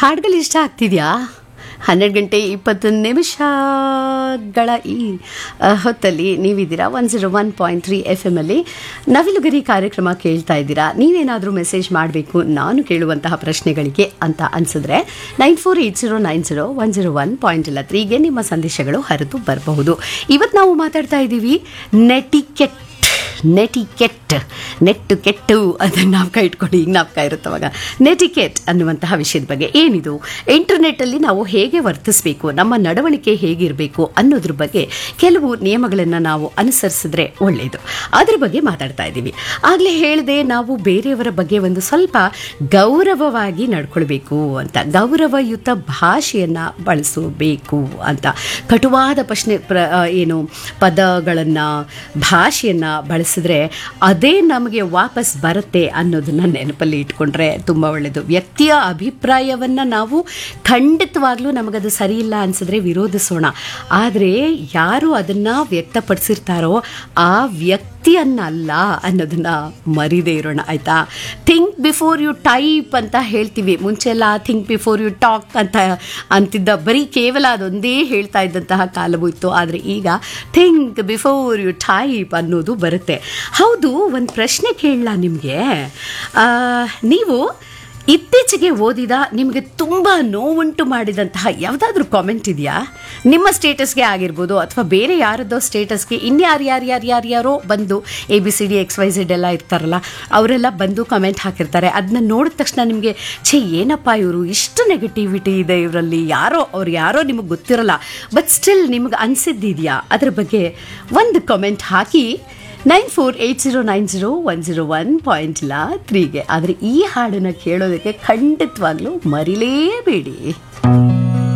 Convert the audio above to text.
ಹಾಡುಗಳು ಇಷ್ಟ ಆಗ್ತಿದ್ಯಾ ಹನ್ನೆರಡು ಗಂಟೆ ಇಪ್ಪತ್ತು ನಿಮಿಷಗಳ ಈ ಆ, ಹೊತ್ತಲ್ಲಿ ನೀವಿದ್ದೀರಾ one zero one point three F ಎಮ್ಮಲ್ಲಿ ನವಿಲುಗರಿ ಕಾರ್ಯಕ್ರಮ ಕೇಳ್ತಾ ಇದ್ದೀರಾ ನೀವೇನಾದರೂ ಮೆಸೇಜ್ ಮಾಡಬೇಕು ನಾನು ಕೇಳುವಂತಹ ಪ್ರಶ್ನೆಗಳಿಗೆ ಅಂತ ಅನಿಸಿದ್ರೆ nine four eight zero nine zero one zero one point ಇಲ್ಲ ತ್ರೀಗೆ ನಿಮ್ಮ ಸಂದೇಶಗಳು ಹರಿದು ಬರಬಹುದು ಇವತ್ತು ನಾವು ಮಾತಾಡ್ತಾ ಇದ್ದೀವಿ ನೆಟಿಕೆಟ್ ನೆಟಿಕೆಟ್ ನೆಟ್ಟು ಕೆಟ್ಟು ಅದನ್ನು ನಾಪಕ ಇಟ್ಕೊಂಡು ಈಗ ನಾಪಕ ಇರುತ್ತವಾಗ ನೆಟಿಕೆಟ್ ಅನ್ನುವಂತಹ ವಿಷಯದ ಬಗ್ಗೆ ಏನಿದು ಇಂಟರ್ನೆಟ್ಟಲ್ಲಿ ನಾವು ಹೇಗೆ ವರ್ತಿಸಬೇಕು ನಮ್ಮ ನಡವಳಿಕೆ ಹೇಗಿರಬೇಕು ಅನ್ನೋದ್ರ ಬಗ್ಗೆ ಕೆಲವು ನಿಯಮಗಳನ್ನು ನಾವು ಅನುಸರಿಸಿದ್ರೆ ಒಳ್ಳೆಯದು ಅದ್ರ ಬಗ್ಗೆ ಮಾತಾಡ್ತಾ ಇದ್ದೀವಿ ಆಗಲೇ ಹೇಳಿದೆ ನಾವು ಬೇರೆಯವರ ಬಗ್ಗೆ ಒಂದು ಸ್ವಲ್ಪ ಗೌರವವಾಗಿ ನಡ್ಕೊಳ್ಬೇಕು ಅಂತ ಗೌರವಯುತ ಭಾಷೆಯನ್ನು ಬಳಸಬೇಕು ಅಂತ ಕಟುವಾದ ಪ್ರಶ್ನೆ ಪ್ರ ಆ, ಏನು ಪದಗಳನ್ನು ಭಾಷೆಯನ್ನು ಬಳಸಿದ್ರೆ ಅದೇ ನಮಗೆ ವಾಪಸ್ ಬರುತ್ತೆ ಅನ್ನೋದನ್ನ ನೆನಪಲ್ಲಿ ಇಟ್ಕೊಂಡ್ರೆ ತುಂಬ ಒಳ್ಳೆಯದು ವ್ಯಕ್ತಿಯ ಅಭಿಪ್ರಾಯವನ್ನು ನಾವು ಖಂಡಿತವಾಗ್ಲೂ ನಮಗದು ಸರಿ ಇಲ್ಲ ಅನ್ಸಿದ್ರೆ ವಿರೋಧಿಸೋಣ ಆದರೆ ಯಾರು ಅದನ್ನು ವ್ಯಕ್ತಪಡಿಸಿರ್ತಾರೋ ಆ ವ್ಯಕ್ತಿಯನ್ನಲ್ಲ ಅನ್ನೋದನ್ನ ಮರಿದೇ ಇರೋಣ ಆಯ್ತಾ ಥಿಂಕ್ ಬಿಫೋರ್ ಯು ಟೈಪ್ ಅಂತ ಹೇಳ್ತೀವಿ ಮುಂಚೆ ಎಲ್ಲ ಥಿಂಕ್ ಬಿಫೋರ್ ಯು ಟಾಕ್ ಅಂತ ಅಂತಿದ್ದ ಬರೀ ಕೇವಲ ಅದೊಂದೇ ಹೇಳ್ತಾ ಇದ್ದಂತಹ ಕಾಲವೂ ಇತ್ತು ಆದರೆ ಈಗ ಥಿಂಕ್ ಬಿಫೋರ್ ಯು ಟೈಪ್ ಅನ್ನೋದು ಬರುತ್ತೆ ಹೌದು ಒಂದು ಪ್ರಶ್ನೆ ಕೇಳಲ್ಲ ನಿಮಗೆ ನೀವು ಇತ್ತೀಚೆಗೆ ಓದಿದ ನಿಮಗೆ ತುಂಬ ನೋವುಂಟು ಮಾಡಿದಂತಹ ಯಾವುದಾದ್ರೂ ಕಾಮೆಂಟ್ ಇದೆಯಾ ನಿಮ್ಮ ಸ್ಟೇಟಸ್ಗೆ ಆಗಿರ್ಬೋದು ಅಥವಾ ಬೇರೆ ಯಾರದ್ದೋ ಸ್ಟೇಟಸ್ಗೆ ಇನ್ಯಾರು ಯಾರು ಯಾರು ಯಾರು ಯಾರೋ ಬಂದು A B C D X Y Z ಎಲ್ಲ ಇರ್ತಾರಲ್ಲ ಅವರೆಲ್ಲ ಬಂದು ಕಮೆಂಟ್ ಹಾಕಿರ್ತಾರೆ ಅದನ್ನ ನೋಡಿದ ತಕ್ಷಣ ನಿಮಗೆ ಛೇ ಏನಪ್ಪ ಇವರು ಇಷ್ಟು ನೆಗೆಟಿವಿಟಿ ಇದೆ ಇವರಲ್ಲಿ ಯಾರೋ ಅವ್ರು ಯಾರೋ ನಿಮಗೆ ಗೊತ್ತಿರಲ್ಲ ಬಟ್ ಸ್ಟಿಲ್ ನಿಮಗೆ ಅನಿಸಿದ್ದಿದೆಯಾ ಅದ್ರ ಬಗ್ಗೆ ಒಂದು ಕಮೆಂಟ್ ಹಾಕಿ nine four eight zero nine zero one zero one point ಇಲ್ಲ ತ್ರೀಗೆ ಆದರೆ ಈ ಹಾಡನ್ನು ಕೇಳೋದಕ್ಕೆ ಖಂಡಿತವಾಗ್ಲೂ ಮರಿಲೇಬೇಡಿ